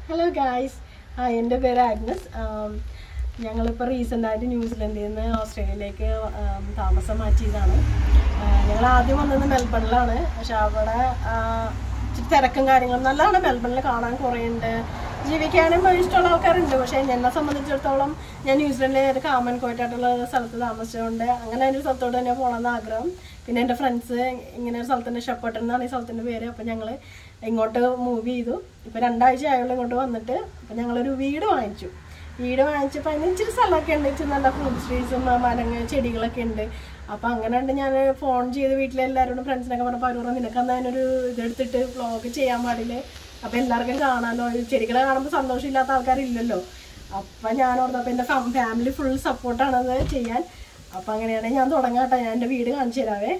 Hello guys ആ എൻ്റെ പേര് ആഗ്നസ് ആം, ഞങ്ങളിപ്പോൾ റീസെൻ്റായിട്ട് ന്യൂസിലൻഡിൽ നിന്ന് ഓസ്ട്രേലിയയിലേക്ക് ആം, താമസം മാറ്റിയതാണ് ആ, ഞങ്ങൾ ആദ്യം വന്നത് മെൽബണിലാണ് പക്ഷെ അവിടെ ആ, ഇച്ചിരി തിരക്കും കാര്യങ്ങളും നല്ലതാണ് മെൽബണിൽ കാണാൻ കുറേ ഉണ്ട് ജീവിക്കാനും ഇഷ്ടമുള്ള ആൾക്കാരുണ്ട് പക്ഷേ എന്നെ സംബന്ധിച്ചിടത്തോളം ഞാൻ ന്യൂസിലൻഡിലെ ഒരു കാമൻ കോയിട്ടായിട്ടുള്ള സ്ഥലത്ത് താമസിച്ചുകൊണ്ട് അങ്ങനെ ഒരു സ്ഥലത്തോട് തന്നെ പോകണമെന്ന് ആഗ്രഹം പിന്നെ എൻ്റെ ഫ്രണ്ട്സ് ഇങ്ങനെ ഒരു സ്ഥലത്തിൻ്റെ ഷെപ്പട്ടൻ എന്നാണ് ഈ സ്ഥലത്തിൻ്റെ പേര് അപ്പം ഞങ്ങൾ ഇങ്ങോട്ട് മൂവ് ചെയ്തു ഇപ്പം രണ്ടാഴ്ച ആയുള്ള ഇങ്ങോട്ട് വന്നിട്ട് അപ്പം ഞങ്ങളൊരു വീട് വാങ്ങിച്ചു വീട് വാങ്ങിച്ചപ്പോൾ അതിന് ഇച്ചിരി സ്ഥലമൊക്കെ ഉണ്ട് ഇച്ചിരി നല്ല ഫ്രൂട്ട് ട്രീസും മരങ്ങൾ ചെടികളൊക്കെ ഉണ്ട് അപ്പം അങ്ങനെ ഉണ്ട് ഞാൻ ഫോൺ ചെയ്ത് വീട്ടിലെ എല്ലാവരോടും ഫ്രണ്ട്സിനൊക്കെ പറഞ്ഞപ്പോൾ അവർ പറഞ്ഞു നിനക്ക് അന്ന് അതിനൊരു ഇതെടുത്തിട്ട് വ്ളോഗ് ചെയ്യാൻ പാടില്ലേ അപ്പം എല്ലാവർക്കും കാണാമല്ലോ ഈ ചെടികളെ കാണുമ്പോൾ സന്തോഷമില്ലാത്ത ആൾക്കാരില്ലല്ലോ അപ്പം ഞാൻ ഓർത്തപ്പോൾ എൻ്റെ ഫാമിലി ഫുൾ സപ്പോർട്ടാണത് ചെയ്യാൻ അപ്പം അങ്ങനെയാണെങ്കിൽ ഞാൻ തുടങ്ങാം കേട്ടോ ഞാൻ എൻ്റെ വീട് കാണിച്ചു തരാവേ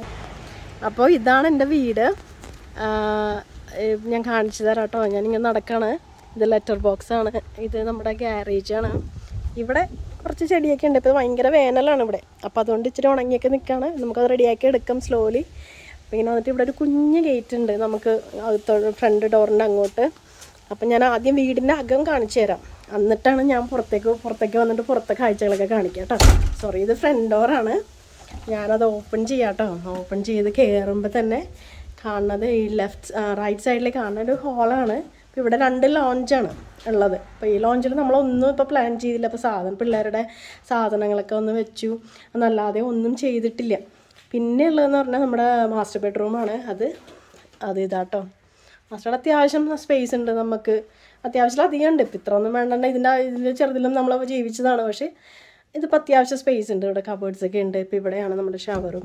അപ്പോൾ ഇതാണ് എൻ്റെ വീട് ആ, ഏ, ഞാൻ കാണിച്ചു തരാം കേട്ടോ ഞാനിങ്ങനെ നടക്കാണ് ഇത് ലെറ്റർ ബോക്സ് ആണ് ഇത് നമ്മുടെ ഗ്യാരേജ് ആണ് ഇവിടെ കുറച്ച് ചെടിയൊക്കെ ഉണ്ട് ഇപ്പോൾ ഭയങ്കര വേനലാണ് ഇവിടെ അപ്പോൾ അതുകൊണ്ട് ഇച്ചിരി ഉണങ്ങിയൊക്കെ നിൽക്കുകയാണ് നമുക്കത് റെഡിയാക്കി എടുക്കാം സ്ലോലി അപ്പോൾ ഇങ്ങനെ വന്നിട്ട് ഇവിടെ ഒരു കുഞ്ഞ് ഗേറ്റ് ഉണ്ട് നമുക്ക് ഫ്രണ്ട് ഡോറിൻ്റെ അങ്ങോട്ട് അപ്പം ഞാൻ ആദ്യം വീടിൻ്റെ അകം കാണിച്ചു തരാം എന്നിട്ടാണ് ഞാൻ പുറത്തേക്ക് പുറത്തേക്ക് വന്നിട്ട് പുറത്തെ കാഴ്ചകളൊക്കെ കാണിക്കാം കേട്ടോ സോറി ഇത് ഫ്രണ്ട് ഡോറാണ് ഞാനത് ഓപ്പൺ ചെയ്യാം കേട്ടോ ഓപ്പൺ ചെയ്ത് കയറുമ്പോൾ തന്നെ കാണുന്നത് ഈ ലെഫ്റ്റ് റൈറ്റ് സൈഡിൽ കാണുന്ന ഒരു ഹോളാണ് അപ്പോൾ ഇവിടെ രണ്ട് ലോഞ്ചാണ് ഉള്ളത് അപ്പോൾ ഈ ലോഞ്ചിൽ നമ്മളൊന്നും ഇപ്പോൾ പ്ലാൻ ചെയ്തില്ല അപ്പോൾ സാധനം പിള്ളേരുടെ സാധനങ്ങളൊക്കെ ഒന്ന് വെച്ചു എന്നല്ലാതെ ഒന്നും ചെയ്തിട്ടില്ല പിന്നെ ഉള്ളതെന്ന് പറഞ്ഞാൽ നമ്മുടെ മാസ്റ്റർ ബെഡ്റൂമാണ് അത് അത് ഇതാട്ടോ മാസ്റ്റർ അത്യാവശ്യം സ്പേസ് ഉണ്ട് നമുക്ക് അത്യാവശ്യം അധികം ഉണ്ട് ഇപ്പം ഇത്ര ഒന്നും വേണ്ടണ്ട ഇതിൻ്റെ ഇതിൽ ചെറുതിലും നമ്മൾ ജീവിച്ചതാണ് പക്ഷേ ഇതിപ്പോൾ അത്യാവശ്യം സ്പേസ് ഉണ്ട് ഇവിടെ കബേർഡ്സ് ഒക്കെ ഉണ്ട് ഇപ്പോൾ ഇവിടെയാണ് നമ്മുടെ ഷവറും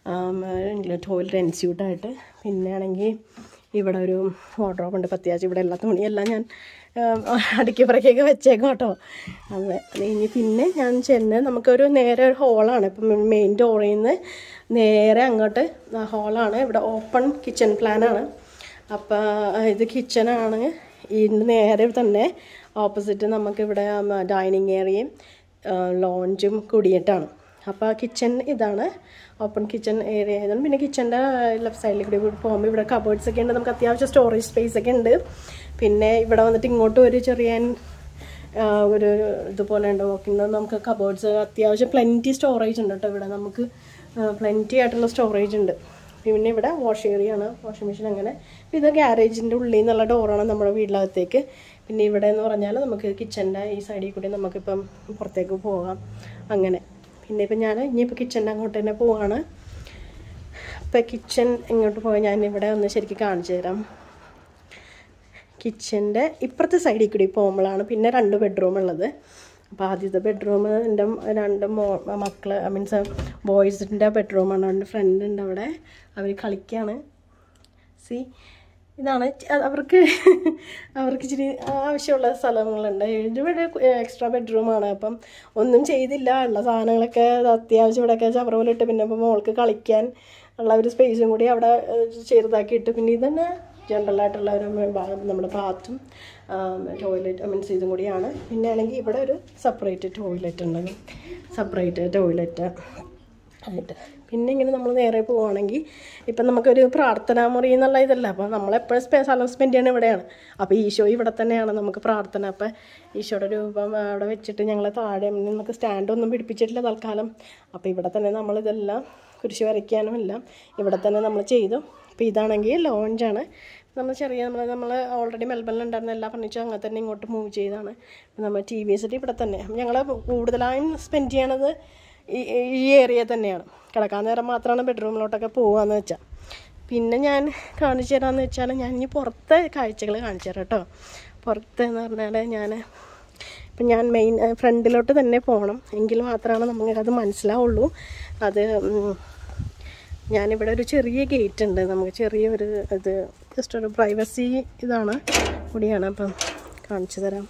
ടോയ്ലറ്റ് എൻസ്യൂട്ടായിട്ട് പിന്നെ ആണെങ്കിൽ ഇവിടെ ഒരു വാർഡ്രോബ് ഉണ്ട് ഇപ്പം അത്യാവശ്യം ഇവിടെ എല്ലാ തുണിയെല്ലാം ഞാൻ ആം, അടുക്കി പറക്കൊക്കെ വെച്ചേക്കും കേട്ടോ അതെ അത് കഴിഞ്ഞ് പിന്നെ ഞാൻ ചെന്ന് നമുക്കൊരു നേരെ ഒരു ഹോളാണ് ഇപ്പം മെയിൻ ഡോറിൽ നിന്ന് നേരെ അങ്ങോട്ട് ഹോളാണ് ഇവിടെ ഓപ്പൺ കിച്ചൺ പ്ലാനാണ് അപ്പോൾ ഇത് കിച്ചണാണ് ഇതിന് നേരെ തന്നെ ഓപ്പോസിറ്റ് നമുക്കിവിടെ ഡൈനിങ് ഏരിയയും ലോഞ്ചും കൂടിയിട്ടാണ് അപ്പോൾ കിച്ചൺ ഇതാണ് ഓപ്പൺ കിച്ചൺ ഏരിയ ആയതുകൊണ്ട് പിന്നെ കിച്ചൻ്റെ ലെഫ്റ്റ് സൈഡിൽ കൂടി പോകുമ്പോൾ ഇവിടെ കബേർഡ്സ് ഒക്കെ ഉണ്ട് നമുക്ക് അത്യാവശ്യം സ്റ്റോറേജ് സ്പേസ് ഒക്കെ ഉണ്ട് പിന്നെ ഇവിടെ വന്നിട്ട് ഇങ്ങോട്ട് ഒരു ചെറിയ ആ, ഒരു ഇതുപോലെ ഉണ്ട് നോക്കുന്നത് നമുക്ക് കബേർഡ്സ് അത്യാവശ്യം പ്ലെൻറ്റി സ്റ്റോറേജ് ഉണ്ട് കേട്ടോ ഇവിടെ നമുക്ക് പ്ലെൻറ്റി ആയിട്ടുള്ള സ്റ്റോറേജ് ഉണ്ട് പിന്നെ ഇവിടെ വാഷ് ഏരിയ ആണ് വാഷിംഗ് മെഷീൻ അങ്ങനെ പിന്നെ ഇത് ഗ്യാരേജിൻ്റെ ഉള്ളിൽ നിന്നുള്ള ഡോറാണ് നമ്മുടെ വീട്ടിലകത്തേക്ക് പിന്നെ ഇവിടെ എന്ന് പറഞ്ഞാൽ നമുക്ക് കിച്ചൻ്റെ ഈ സൈഡിൽ കൂടി നമുക്കിപ്പം പുറത്തേക്ക് പോകാം അങ്ങനെ പിന്നെ ഇപ്പം ഞാൻ ഇനിയിപ്പോൾ കിച്ചൻ്റെ അങ്ങോട്ട് തന്നെ പോവാണ് ഇപ്പം കിച്ചൺ ഇങ്ങോട്ട് പോയി ഞാൻ ഇവിടെ ഒന്ന് ശരിക്കും കാണിച്ചു തരാം കിച്ചൻ്റെ ഇപ്പുറത്തെ സൈഡിൽ കൂടി പോകുമ്പോഴാണ് പിന്നെ രണ്ട് ബെഡ്റൂം ഉള്ളത് അപ്പോൾ ആദ്യത്തെ ബെഡ്റൂം എൻ്റെ രണ്ട് മോ മക്കൾ ഐ മീൻസ് ബോയ്സിൻ്റെ ബെഡ്റൂമാണ് എൻ്റെ ഫ്രണ്ട് ഉണ്ട് അവിടെ അവർ കളിക്കുകയാണ് സി ഇതാണ് ച- അവർക്ക് അവർക്ക് ഇച്ചിരി ആവശ്യമുള്ള സ്ഥലങ്ങളുണ്ട് ഇവിടെ എക്സ്ട്രാ ബെഡ്റൂമാണ് അപ്പം ഒന്നും ചെയ്തില്ല ഉള്ള സാധനങ്ങളൊക്കെ അത്യാവശ്യം ഇവിടെയൊക്കെ ചവറുപോലിട്ട് പിന്നെ ഇപ്പോൾ മോൾക്ക് കളിക്കാൻ ഉള്ള ഒരു സ്പേസും കൂടി അവിടെ ഏഹ്, ചെറുതാക്കിയിട്ട് പിന്നെ ഇതന്നെ ജനറലായിട്ടുള്ള ഒരു ഭാഗം നമ്മുടെ ബാത്തും ടോയ്ലറ്റ് മീൻസ് ഇതും കൂടിയാണ് പിന്നെ ആണെങ്കിൽ ഇവിടെ ഒരു സെപ്പറേറ്റ് ടോയ്ലറ്റ് ഉണ്ട് സെപ്പറേറ്റ് ടോയ്ലറ്റ് ആയിട്ട് പിന്നെ ഇങ്ങനെ നമ്മൾ നേരെ പോവുകയാണെങ്കിൽ ഇപ്പം നമുക്കൊരു പ്രാർത്ഥനാ മുറി എന്നുള്ള ഇതല്ല അപ്പോൾ നമ്മളെപ്പോഴും സ്പേ സ്ഥലം സ്പെൻഡ് ചെയ്യണത് ഇവിടെയാണ് അപ്പോൾ ഈശോ ഇവിടെ തന്നെയാണ് നമുക്ക് പ്രാർത്ഥന അപ്പോൾ ഈശോയുടെ രൂപം അവിടെ വെച്ചിട്ട് ഞങ്ങൾ താഴെ നമുക്ക് സ്റ്റാൻഡൊന്നും പിടിപ്പിച്ചിട്ടില്ല തൽക്കാലം അപ്പോൾ ഇവിടെ തന്നെ നമ്മളിതെല്ലാം കുരിശ് വരയ്ക്കാനും എല്ലാം ഇവിടെ തന്നെ നമ്മൾ ചെയ്തു അപ്പോൾ ഇതാണെങ്കിൽ ലോഞ്ചാണ് നമ്മൾ ചെറിയ നമ്മൾ നമ്മൾ ഓൾറെഡി മെൽബണിൽ ഉണ്ടായിരുന്ന എല്ലാ ഫർണിച്ചറും അങ്ങനെ തന്നെ ഇങ്ങോട്ട് മൂവ് ചെയ്താണ് നമ്മൾ ടി വി എസ് ഇവിടെ തന്നെ ഞങ്ങൾ കൂടുതലായും സ്പെൻഡ് ചെയ്യണത് ഈ ഈ ഏരിയ തന്നെയാണ് കിടക്കാൻ നേരം മാത്രമാണ് ബെഡ്റൂമിലോട്ടൊക്കെ പോകാന്ന് വെച്ചാൽ പിന്നെ ഞാൻ കാണിച്ചു തരാമെന്ന് വെച്ചാൽ ഞാൻ ഇനി പുറത്തെ കാഴ്ചകൾ കാണിച്ചു തരാം കേട്ടോ പുറത്ത് എന്ന് പറഞ്ഞാൽ ഞാൻ ഇപ്പം ഞാൻ മെയിൻ ഫ്രണ്ടിലോട്ട് തന്നെ പോകണം എങ്കിൽ മാത്രമാണ് നമുക്കത് മനസ്സിലാവുള്ളൂ അത് ഉം, ഞാനിവിടെ ഒരു ചെറിയ ഗേറ്റ് ഉണ്ട് നമുക്ക് ചെറിയൊരു ഇത് ജസ്റ്റ് ഒരു പ്രൈവസി ഇതാണ് കൂടിയാണ് അപ്പം കാണിച്ചു തരാം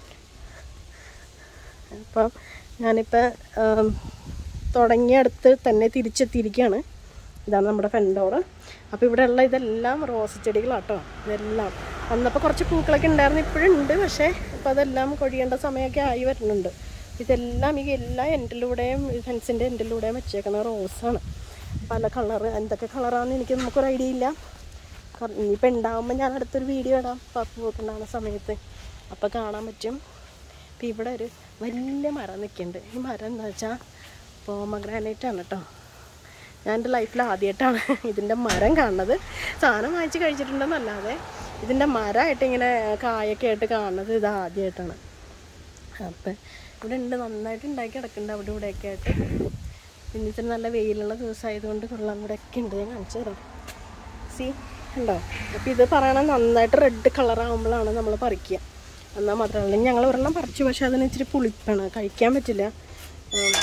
അപ്പം ഞാനിപ്പോൾ തുടങ്ങിയ അടുത്ത് തന്നെ തിരിച്ചെത്തിയിരിക്കുകയാണ് ഇതാണ് നമ്മുടെ ഫെൻഡോറ് അപ്പോൾ ഇവിടെ ഉള്ള ഇതെല്ലാം റോസ് ചെടികളാട്ടോ ഇതെല്ലാം വന്നപ്പോൾ കുറച്ച് പൂക്കളൊക്കെ ഉണ്ടായിരുന്നു ഇപ്പോഴും ഉണ്ട് പക്ഷേ ഇപ്പോൾ അതെല്ലാം കൊഴിയേണ്ട സമയമൊക്കെ ആയി വരുന്നുണ്ട് ഇതെല്ലാം ഈ എല്ലാ എൻഡിലൂടെയും ഫെൻസിൻ്റെ എൻഡിലൂടെയും വെച്ചേക്കുന്ന റോസാണ് പല കളറ് എന്തൊക്കെ കളറാണെന്ന് എനിക്ക് നമുക്കൊരു ഐഡിയ ഇല്ല ഇനിയിപ്പോൾ ഉണ്ടാകുമ്പോൾ ഞാൻ അടുത്തൊരു വീഡിയോ ഇടാം പപ്പു ഒക്കെ ഉണ്ടാകുന്ന സമയത്ത് അപ്പോൾ കാണാൻ പറ്റും ഇപ്പം ഇവിടെ ഒരു വലിയ മരം നിൽക്കുന്നുണ്ട് ഈ മരം എന്താ വെച്ചാൽ പോമഗ്രാനൈറ്റ് ആണ് കേട്ടോ ഞാൻ എൻ്റെ ലൈഫിൽ ആദ്യമായിട്ടാണ് ഇതിൻ്റെ മരം കാണുന്നത് സാധനം വാങ്ങിച്ച് കഴിച്ചിട്ടുണ്ടെന്നല്ലാതെ ഇതിൻ്റെ മരമായിട്ട് ഇങ്ങനെ കായൊക്കെ ആയിട്ട് കാണുന്നത് ഇത് ആദ്യമായിട്ടാണ് അപ്പം ഇവിടെ ഉണ്ട് നന്നായിട്ട് ഉണ്ടാക്കി കിടക്കുന്നുണ്ട് അവിടെ ഇവിടെയൊക്കെ ആയിട്ട് പിന്നെ ഇത്തിരി നല്ല വെയിലുള്ള ദിവസമായതുകൊണ്ട് കൊള്ളാം ഇവിടെയൊക്കെ ഉണ്ട് ഞാൻ കാണിച്ചു തരാം സി ഉണ്ടോ അപ്പം ഇത് പറയണത് നന്നായിട്ട് റെഡ് കളറാകുമ്പോഴാണ് നമ്മൾ പറിക്കുക എന്നാൽ മാത്രമല്ല അല്ലെങ്കിൽ ഞങ്ങൾ ഒരെണ്ണം പറിച്ചു പക്ഷേ അതിന് ഇച്ചിരി പുളിപ്പാണ് കഴിക്കാൻ പറ്റില്ല ഉം.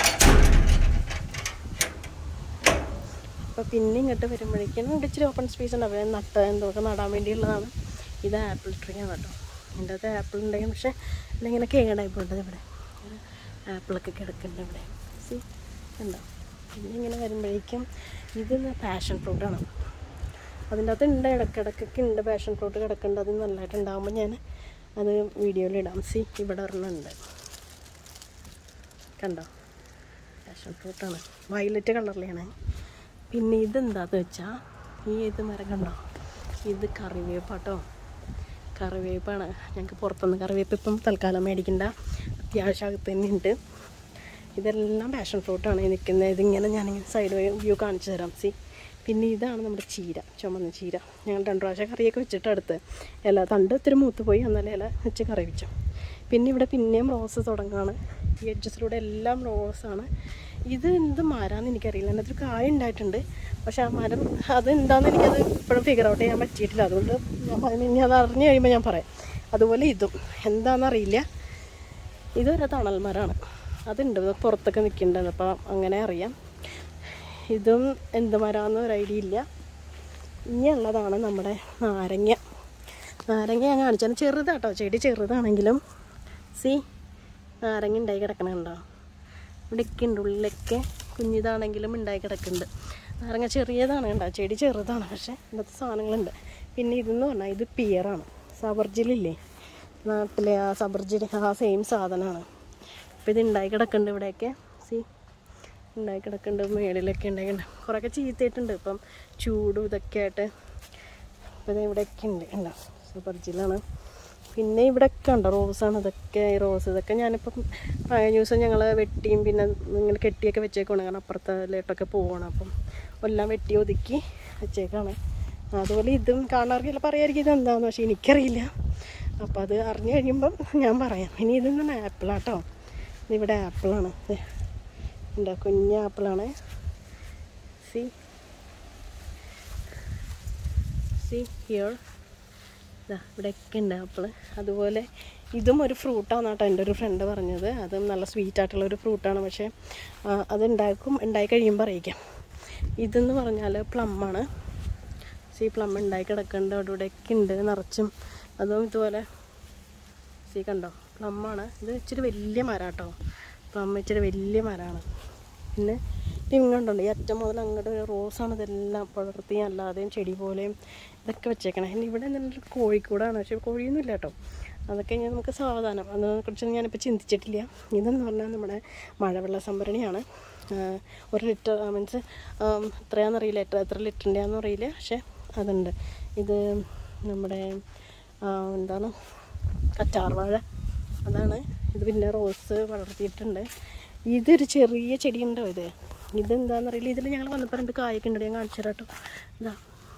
അപ്പോൾ പിന്നെ ഇങ്ങോട്ട് വരുമ്പോഴേക്കും ഇവിടെ ഇച്ചിരി ഓപ്പൺ സ്പേസ് ഉണ്ട് അവിടെ നട്ട് എന്തൊക്കെ നടാൻ വേണ്ടിയുള്ളതാണ് ഇത് ആപ്പിൾ ട്രീ ആണ് കേട്ടോ എൻ്റെ അകത്ത് ആപ്പിൾ ഉണ്ടെങ്കിൽ പക്ഷേ ഇങ്ങനെ കേടായി പോയിട്ടത് ഇവിടെ ആപ്പിളൊക്കെ കിടക്കുന്നുണ്ട് ഇവിടെ സി ഉണ്ടോ പിന്നെ ഇങ്ങനെ വരുമ്പോഴേക്കും ഇത് പാഷൻ ഫ്രൂട്ടാണ് അതിൻ്റെ അകത്ത് ഉണ്ട് ഇടയ്ക്കിടയ്ക്കൊക്കെ ഉണ്ട് പാഷൻ ഫ്രൂട്ട് കിടക്കുന്നുണ്ട് അത് നല്ലതായിട്ട് ഉണ്ടാകുമ്പോൾ ഞാൻ അത് വീഡിയോയിൽ ഇടാം സി ഇവിടെ ഒരെണ്ണം ഉണ്ട് കണ്ടോ പാഷൻ ഫ്രൂട്ടാണ് വയലറ്റ് കളറിലാണ് പിന്നെ ഇതെന്താന്ന് വെച്ചാൽ ഈ ഇത് മരം കണ്ടോ ഇത് കറിവേപ്പാട്ടോ കറിവേപ്പാണ് ഞങ്ങൾക്ക് പുറത്തുനിന്ന് കറിവേപ്പ് ഇപ്പം തൽക്കാലം മേടിക്കണ്ട അത്യാവശ്യം അകത്ത് തന്നെ ഉണ്ട് ഇതെല്ലാം പാഷൻ ഫ്രൂട്ടാണ് ഈ നിൽക്കുന്നത് ഇതിങ്ങനെ ഞാനിങ്ങനെ സൈഡ് വ്യൂ കാണിച്ചു തരാം സി പിന്നെ ഇതാണ് നമ്മുടെ ചീര ചുമന്ന ചീര ഞങ്ങൾ രണ്ട് പ്രാവശ്യം കറിയൊക്കെ വെച്ചിട്ട് അടുത്ത് ഇല തണ്ട് ഇത്തിരി മൂത്ത് പോയി എന്നാലും ഇല വെച്ച് കറി വെച്ചു പിന്നെ ഇവിടെ പിന്നെയും റോസ് തുടങ്ങാണ് ഈ എഡ്ജസിലൂടെ എല്ലാം റോസാണ് ഇത് എന്ത് മരമാണെന്ന് എനിക്കറിയില്ല അതിനകത്തൊരു കായ ഉണ്ടായിട്ടുണ്ട് പക്ഷെ ആ മരം അത് എന്താണെന്ന് എനിക്കത് ഇപ്പോഴും ഫിഗർ ഔട്ട് ചെയ്യാൻ പറ്റിയിട്ടില്ല അതുകൊണ്ട് ഞാൻ പറഞ്ഞു ഇനി അത് അറിഞ്ഞു കഴിയുമ്പോൾ ഞാൻ പറയാം അതുപോലെ ഇതും എന്താണെന്നറിയില്ല ഇതൊരു തണൽ മരമാണ് അതുണ്ട് ഇത് പുറത്തൊക്കെ നിൽക്കുന്നുണ്ട് അപ്പോൾ അങ്ങനെ അറിയാം ഇതും എന്ത് മരമാണെന്ന് ഒരു ഐഡിയ ഇല്ല ഇനിയുള്ളതാണ് നമ്മുടെ നാരങ്ങ നാരങ്ങ ഞാൻ കാണിച്ചാൽ ചെറുതാട്ടോ ചെടി ചെറുതാണെങ്കിലും സി നാരങ്ങ ഉണ്ടായി കിടക്കണുണ്ടോ ഇവിടെയൊക്കെ ഉണ്ട് ഉള്ളിലൊക്കെ കുഞ്ഞിതാണെങ്കിലും ഉണ്ടായി കിടക്കുന്നുണ്ട് നാരങ്ങ ചെറിയതാണ് കണ്ടോ ചെടി ചെറുതാണ് പക്ഷേ ഇന്നത്തെ സാധനങ്ങളുണ്ട് പിന്നെ ഇതെന്ന് പറഞ്ഞാൽ ഇത് പിയറാണ് സബർജിലില്ലേ നാട്ടിലെ ആ സബർജിൽ ആ സെയിം സാധനമാണ് അപ്പോൾ ഇത് ഉണ്ടായി കിടക്കുന്നുണ്ട് ഇവിടെയൊക്കെ സി ഉണ്ടായി കിടക്കുന്നുണ്ട് മേളിലൊക്കെ ഉണ്ടായിട്ടുണ്ട് കുറേയൊക്കെ ചീത്തയിട്ടുണ്ട് ഇപ്പം ചൂടും ഇതൊക്കെ ആയിട്ട് അപ്പോൾ ഇത് ഇവിടെയൊക്കെ ഉണ്ട് ഉണ്ടോ സബർജിലാണ് പിന്നെ ഇവിടെയൊക്കെ ഉണ്ടോ റോസാണ് ഇതൊക്കെ ഈ റോസ് ഇതൊക്കെ ഞാനിപ്പം കഴിഞ്ഞ ദിവസം ഞങ്ങൾ വെട്ടിയും പിന്നെ ഇങ്ങനെ കെട്ടിയൊക്കെ വെച്ചേക്കാണ് കാരണം അപ്പുറത്തേട്ടൊക്കെ പോകണം അപ്പം എല്ലാം വെട്ടി ഒതുക്കി വെച്ചേക്കാണ് അതുപോലെ ഇതും കാണാറില്ല പറയായിരിക്കും ഇത് എന്താണെന്ന് പക്ഷേ എനിക്കറിയില്ല അപ്പോൾ അത് അറിഞ്ഞു കഴിയുമ്പം ഞാൻ പറയാം ഇനി ഇതൊന്നും ആപ്പിളാട്ടോ ഇവിടെ ആപ്പിളാണ് ഉണ്ടോ കുഞ്ഞ ആപ്പിളാണ് സി സി ഹിയർ ഇതാ ഇവിടെയൊക്കെ ഉണ്ട് ആപ്പിൾ അതുപോലെ ഇതും ഒരു ഫ്രൂട്ടാണ് കേട്ടോ എൻ്റെ ഒരു ഫ്രണ്ട് പറഞ്ഞത് അതും നല്ല സ്വീറ്റ് ആയിട്ടുള്ള ഒരു ഫ്രൂട്ടാണ് പക്ഷേ ആ, അത് ഉണ്ടാക്കും ഉണ്ടായി കഴിയുമ്പോൾ അറിയിക്കാം ഇതെന്ന് പറഞ്ഞാൽ പ്ലമ്മാണ് സി പ്ലം ഉണ്ടായി കിടക്കുന്നുണ്ട് അവിടെ ഇവിടെയൊക്കെ ഉണ്ട് നിറച്ചും അതും ഇതുപോലെ സി കണ്ടോ പ്ലമ്മാണ് ഇത് ഇച്ചിരി വലിയ മരം കേട്ടോ പ്ലം ഇച്ചിരി വലിയ മരമാണ് പിന്നെ ഇങ്ങോട്ടുണ്ട് ഈ അറ്റം മുതൽ അങ്ങോട്ട് റോസാണ് ഇതെല്ലാം പടർത്തി അല്ലാതെയും ചെടി പോലെയും ഇതൊക്കെ വെച്ചേക്കണം ഇനി ഇവിടെ എന്തെങ്കിലും കോഴിക്കൂടാണ് പക്ഷേ കോഴിയൊന്നും ഇല്ല കേട്ടോ അതൊക്കെ ഞാൻ നമുക്ക് സാവധാനം അതിനെക്കുറിച്ച് ഞാനിപ്പോൾ ചിന്തിച്ചിട്ടില്ല ഇതെന്ന് പറഞ്ഞാൽ നമ്മുടെ മഴവെള്ള സംഭരണിയാണ് ആഹ് ഒരു ലിറ്റർ മീൻസ് എത്രയാണെന്നറിയില്ല എത്ര എത്ര ലിറ്ററിൻ്റെയാണെന്ന് അറിയില്ല പക്ഷേ അതുണ്ട് ഇത് നമ്മുടെ ആഹ് എന്താണ് കറ്റാർവാഴ അതാണ് ഇത് പിന്നെ റോസ് വളർത്തിയിട്ടുണ്ട് ഇതൊരു ചെറിയ ചെടി ഉണ്ടോ ഇത് ഇതെന്താണെന്നറിയില്ല ഇതിൽ ഞങ്ങൾ വന്നപ്പോൾ രണ്ട് കായൊക്കെ ഉണ്ട് ഞാൻ കാണിച്ചു തരാം കേട്ടോ ഇതാ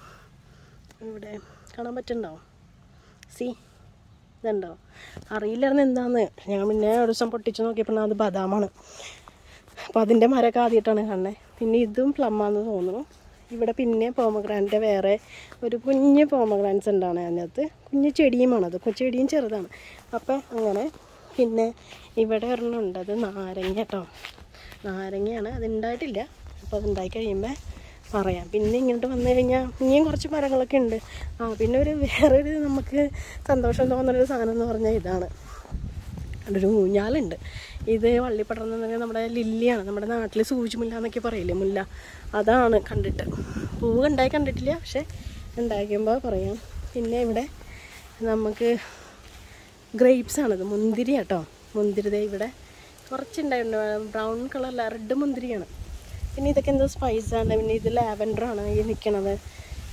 ഇവിടെ കാണാൻ പറ്റുന്നുണ്ടോ സി ഇതുണ്ടോ അറിയില്ലായിരുന്നു എന്താന്ന് ഞങ്ങൾ പിന്നെ ഒരു ദിവസം പൊട്ടിച്ച് നോക്കിയപ്പോൾ അത് ബദാമാണ് അപ്പോൾ അതിൻ്റെ മരമൊക്കെ ആദ്യമായിട്ടാണ് കാണുന്നത് പിന്നെ ഇതും പ്ലമ്മാന്ന് തോന്നുന്നു ഇവിടെ പിന്നെ പോമഗ്രാൻ്റെ വേറെ ഒരു കുഞ്ഞ് പോമഗ്രാൻസ് ഉണ്ടാണ് അതിനകത്ത് കുഞ്ഞ് ചെടിയുമാണത് കു- ചെടിയും ചെറുതാണ് അപ്പം അങ്ങനെ പിന്നെ ഇവിടെ ഒരെണ്ണം ഉണ്ട് അത് നാരങ്ങ കേട്ടോ നാരങ്ങയാണ് അത് ഉണ്ടായിട്ടില്ല അപ്പോൾ അത് ഉണ്ടായി കഴിയുമ്പോൾ പറയാം പിന്നെ ഇങ്ങോട്ട് വന്നു കഴിഞ്ഞാൽ ഇനിയും കുറച്ച് മരങ്ങളൊക്കെ ഉണ്ട് ആ പിന്നെ ഒരു വേറൊരു നമുക്ക് സന്തോഷം തോന്നുന്നൊരു സാധനം എന്ന് പറഞ്ഞാൽ ഇതാണ് ഒരു ഊഞ്ഞാലുണ്ട് ഇത് വള്ളിപ്പടർന്ന് നമ്മുടെ ലില്ലിയാണ് നമ്മുടെ നാട്ടിൽ സൂചിമുല്ല എന്നൊക്കെ പറയില്ലേ മുല്ല അതാണ് കണ്ടിട്ട് പൂവ് ഉണ്ടായി കണ്ടിട്ടില്ല പക്ഷെ ഉണ്ടാക്കുമ്പോൾ പറയാം പിന്നെ ഇവിടെ നമുക്ക് ഗ്രേപ്സ് ആണിത് മുന്തിരി കേട്ടോ മുന്തിരി ദേ ഇവിടെ കുറച്ചുണ്ടായിട്ടുണ്ട് ബ്രൗൺ കളറല്ല റെഡ് മുന്തിരിയാണ് പിന്നെ ഇതൊക്കെ എന്തോ സ്പൈസാണ് പിന്നെ ഇത് ലാവൻഡറാണ് ഈ നിൽക്കണത്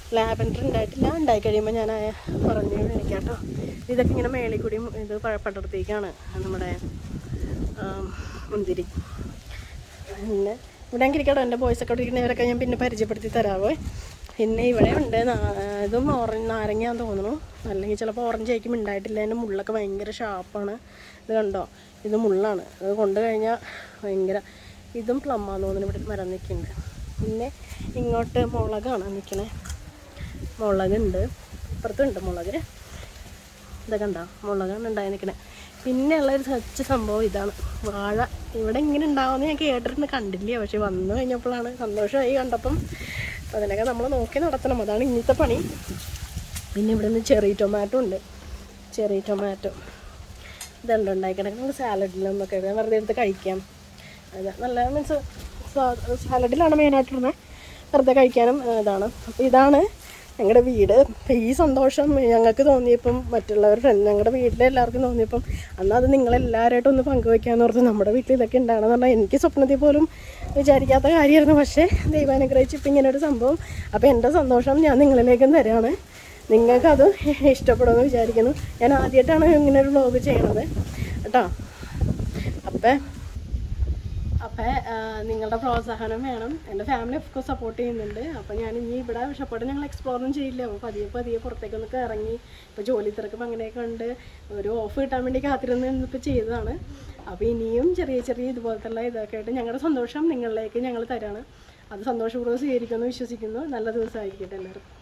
ലാവൻഡർ ഉണ്ടായിട്ടില്ല ഉണ്ടായി കഴിയുമ്പോൾ ഞാൻ ആ പറഞ്ഞു വിളിക്കാം കേട്ടോ ഇതൊക്കെ ഇങ്ങനെ മേളിൽ കൂടി ഇത് പ- പടർത്തേക്കാണ് നമ്മുടെ ആം, മുന്തിരി പിന്നെ ഇവിടെ ഇരിക്കട്ടോ എൻ്റെ ബോയ്സൊക്കെ ഇവിടെ ഇരിക്കുന്നവരൊക്കെ ഞാൻ പിന്നെ പരിചയപ്പെടുത്തി തരാവേ പിന്നെ ഇവിടെ ഉണ്ട് നാ- ഇതും ഓറഞ്ച് നാരങ്ങയാന്ന് തോന്നുന്നു അല്ലെങ്കിൽ ചിലപ്പോൾ ഓറഞ്ച് ആയിരിക്കും ഉണ്ടായിട്ടില്ല അതിൻ്റെ മുള്ളൊക്കെ ഭയങ്കര ഷാർപ്പാണ് ഇത് കണ്ടോ ഇത് മുള്ളാണ് അത് കൊണ്ടു കഴിഞ്ഞാൽ ഭയങ്കര ഇതും പ്ലമ്മാന്ന് തോന്നുന്നു ഇവിടെ മരം നിൽക്കുന്നുണ്ട് പിന്നെ ഇങ്ങോട്ട് മുളകാണ് നിൽക്കണേ മുളകുണ്ട് ഇപ്പുറത്തുണ്ട് മുളക് ഇതൊക്കെ ഉണ്ടോ മുളകാണ് ഉണ്ടായി നിൽക്കണേ പിന്നെ ഉള്ളൊരു സച്ച സംഭവം ഇതാണ് വാഴ ഇവിടെ ഇങ്ങനെ ഉണ്ടാവുമെന്ന് ഞാൻ കേട്ടിട്ടുണ്ട് കണ്ടില്ല പക്ഷെ വന്നു കഴിഞ്ഞപ്പോഴാണ് സന്തോഷമായി കണ്ടപ്പം അപ്പം അതിനൊക്കെ നമ്മൾ നോക്കി നടത്തണം അതാണ് ഇന്നത്തെ പണി പിന്നെ ഇവിടെ നിന്ന് ചെറിയ ടൊമാറ്റോ ഉണ്ട് ചെറിയ ടൊമാറ്റോ ഇതുണ്ട് ഉണ്ടായിക്കണേ നമുക്ക് സാലഡിലൊന്നൊക്കെ വെറുതെ എടുത്ത് കഴിക്കാം അത് നല്ല മീൻസ് സാലഡിലാണ് മെയിനായിട്ടിരുന്നത് വെറുതെ കഴിക്കാനും ആ, ഇതാണ് അപ്പോൾ ഇതാണ് ഞങ്ങളുടെ വീട് അപ്പം ഈ സന്തോഷം ഞങ്ങൾക്ക് തോന്നിയപ്പം മറ്റുള്ളവർ ഫ്രണ്ട് ഞങ്ങളുടെ വീട്ടിലെ എല്ലാവർക്കും തോന്നിയപ്പം അന്ന് അത് നിങ്ങളെല്ലാവരായിട്ടും ഒന്ന് പങ്കുവയ്ക്കാന്ന് ഓർത്ത് നമ്മുടെ വീട്ടിൽ ഇതൊക്കെ ഉണ്ടാകണമെന്ന് പറഞ്ഞാൽ എനിക്ക് സ്വപ്നത്തിൽ പോലും വിചാരിക്കാത്ത കാര്യമായിരുന്നു പക്ഷേ ദൈവം അനുഗ്രഹിച്ച് ഇപ്പം ഇങ്ങനെ ഒരു സംഭവം അപ്പോൾ എൻ്റെ സന്തോഷം ഞാൻ നിങ്ങളിലേക്കും തരാണ് നിങ്ങൾക്കത് ഇഷ്ടപ്പെടുമെന്ന് വിചാരിക്കുന്നു ഞാൻ ആദ്യമായിട്ടാണ് ഇങ്ങനെ ഒരു വ്ലോഗ് ചെയ്യണത് കേട്ടോ അപ്പം അപ്പം നിങ്ങളുടെ പ്രോത്സാഹനം വേണം എൻ്റെ ഫാമിലി ഒക്കെ സപ്പോർട്ട് ചെയ്യുന്നുണ്ട് അപ്പം ഞാൻ ഇനി ഇവിടെ വിഷപ്പാട് ഞങ്ങൾ എക്സ്പ്ലോർ ഒന്നും ചെയ്യില്ല അപ്പോൾ പതിയെ പതിയെ പുറത്തേക്കൊന്നൊക്കെ ഇറങ്ങി ഇപ്പോൾ ജോലി തിരക്കും അങ്ങനെയൊക്കെ ഉണ്ട് ഒരു ഓഫ് കിട്ടാൻ വേണ്ടി കാത്തിരുന്ന് ഇന്നിപ്പോൾ ചെയ്തതാണ് അപ്പോൾ ഇനിയും ചെറിയ ചെറിയ ഇതുപോലത്തുള്ള ഇതൊക്കെ ആയിട്ട് ഞങ്ങളുടെ സന്തോഷം നിങ്ങളിലേക്ക് ഞങ്ങൾ തരാണ് അത് സന്തോഷപൂർവ്വം സ്വീകരിക്കുമെന്ന് വിശ്വസിക്കുന്നു നല്ല ദിവസമായിരിക്കട്ടെ എല്ലാവർക്കും